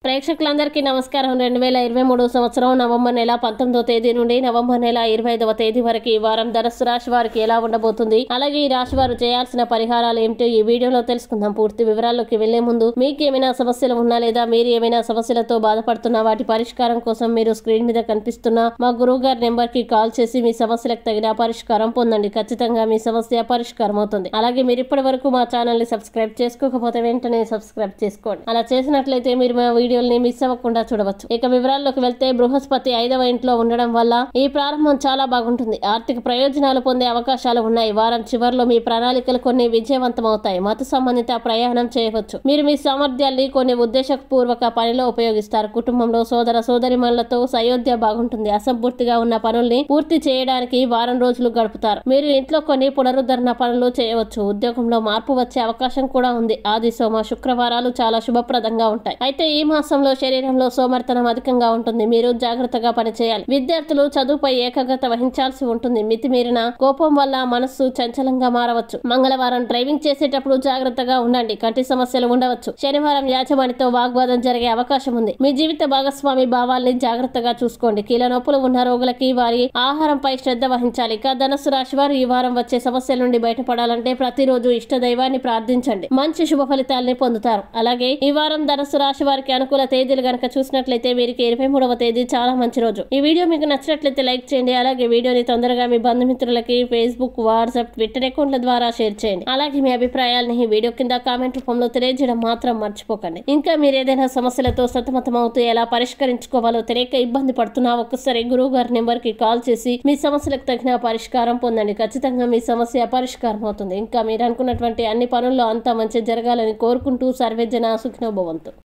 ప్రేక్షకులందరికీ నమస్కారం రెండు వేల ఇరవై మూడు సంవత్సరం నవంబర్ నెల పంతొమ్మిదో తేదీ నుండి నవంబర్ నెల ఇరవై ఐదవ తేదీ వరకు ఈ వారం ధనస్సు రాశి వారికి ఎలా ఉండబోతుంది అలాగే ఈ రాశి వారు చేయాల్సిన పరిహారాలు ఏమిటో ఈ వీడియోలో తెలుసుకుందాం పూర్తి వివరాల్లోకి వెళ్లే ముందు మీకు ఏమైనా సమస్యలు ఉన్నా లేదా మీరు ఏమైనా సమస్యలతో బాధపడుతున్నా వాటి పరిష్కారం కోసం మీరు స్క్రీన్ మీద కనిపిస్తున్న మా గురువు గారి నెంబర్ కి కాల్ చేసి మీ సమస్యలకు తగిన పరిష్కారం పొందండి ఖచ్చితంగా మీ సమస్య పరిష్కారం అవుతుంది అలాగే మీరు ఇప్పటి వరకు మా ఛానల్ ని సబ్స్క్రైబ్ చేసుకోకపోతే వెంటనే సబ్స్క్రైబ్ చేసుకోండి అలా చేసినట్లయితే మీరు మా వీడియోల్ని మిస్ అవ్వకుండా చూడవచ్చు ఇక వివరాల్లోకి వెళ్తే బృహస్పతి ఐదవ ఇంట్లో ఉండడం వల్ల ఈ ప్రారంభం చాలా బాగుంటుంది ఆర్థిక ప్రయోజనాలు పొందే అవకాశాలు ఉన్నాయి వారం చివరిలో మీ ప్రణాళికలు కొన్ని విజయవంతం అవుతాయి మత సంబంధిత ప్రయాణం చేయవచ్చు మీరు మీ సామర్థ్యాన్ని కొన్ని ఉద్దేశపూర్వక పనిలో ఉపయోగిస్తారు కుటుంబంలో సోదర సోదరిమణులతో సయోధ్య బాగుంటుంది అసంపూర్తిగా ఉన్న పనుల్ని పూర్తి చేయడానికి వారం రోజులు గడుపుతారు మీరు ఇంట్లో కొన్ని పునరుద్ధరణ పనులు చేయవచ్చు ఉద్యోగంలో మార్పు వచ్చే అవకాశం కూడా ఉంది ఆది సోమ శుక్రవారాలు చాలా శుభప్రదంగా ఉంటాయి అయితే ఈ మాసంలో శరీరంలో సోమర్థనం అధికంగా ఉంటుంది మీరు జాగ్రత్తగా పనిచేయాలి విద్యార్థులు చదువుపై ఏకాగ్రత వహించాల్సి ఉంటుంది మితిమీరిన కోపం వల్ల మనస్సు చంచలంగా మారవచ్చు మంగళవారం డ్రైవింగ్ చేసేటప్పుడు జాగ్రత్తగా ఉండండి కంటి సమస్యలు ఉండవచ్చు శనివారం యాజమానితో వాగ్వాదం జరిగే అవకాశం ఉంది మీ జీవిత భాగస్వామి భావాల్ని జాగ్రత్తగా చూసుకోండి కీళ్ళ నొప్పులు ఉన్న రోగులకి వారి ఆహారంపై శ్రద్ధ వహించాలి ఇక ధనస్సు రాశి వారు ఈ వారం వచ్చే సమస్యల నుండి బయటపడాలంటే ప్రతిరోజు ఇష్ట దైవాన్ని ప్రార్థించండి మంచి శుభ ఫలితాల్ని పొందుతారు అలాగే ఈ వారం ధనస్సు రాశి వారికి అనుకూల తేదీలు గనక చూసినట్లయితే వీరికి ఇరవై మూడవ తేదీ చాలా మంచి రోజు ఈ వీడియో మీకు నచ్చినట్లయితే లైక్ చేయండి అలాగే వీడియోని తొందరగా మీ బంధుమిత్రులకి ఫేస్బుక్ వాట్సాప్ ట్విట్టర్ అకౌంట్ల ద్వారా షేర్ చేయండి అలాగే మీ అభిప్రాయాలని ఈ వీడియో కింద కామెంట్ రూపంలో తెలియజేయడం మాత్రం మర్చిపోకండి ఇంకా మీరు ఏదైనా సమస్యలతో సతమతమవుతూ ఎలా పరిష్కరించుకోవాలో తెలియక ఇబ్బంది పడుతున్నా ఒక్కసారి గురువు గారి నెంబర్ కి కాల్ చేసి మీ సమస్యలకు తగిన పరిష్కారం పొందండి ఖచ్చితంగా మీ సమస్య పరిష్కారం అవుతుంది ఇంకా మీరు అనుకున్నటువంటి అన్ని పనుల్లో అంతా మంచి జరగాలని కోరుకుంటూ సర్వేజన సుఖినోభవంతు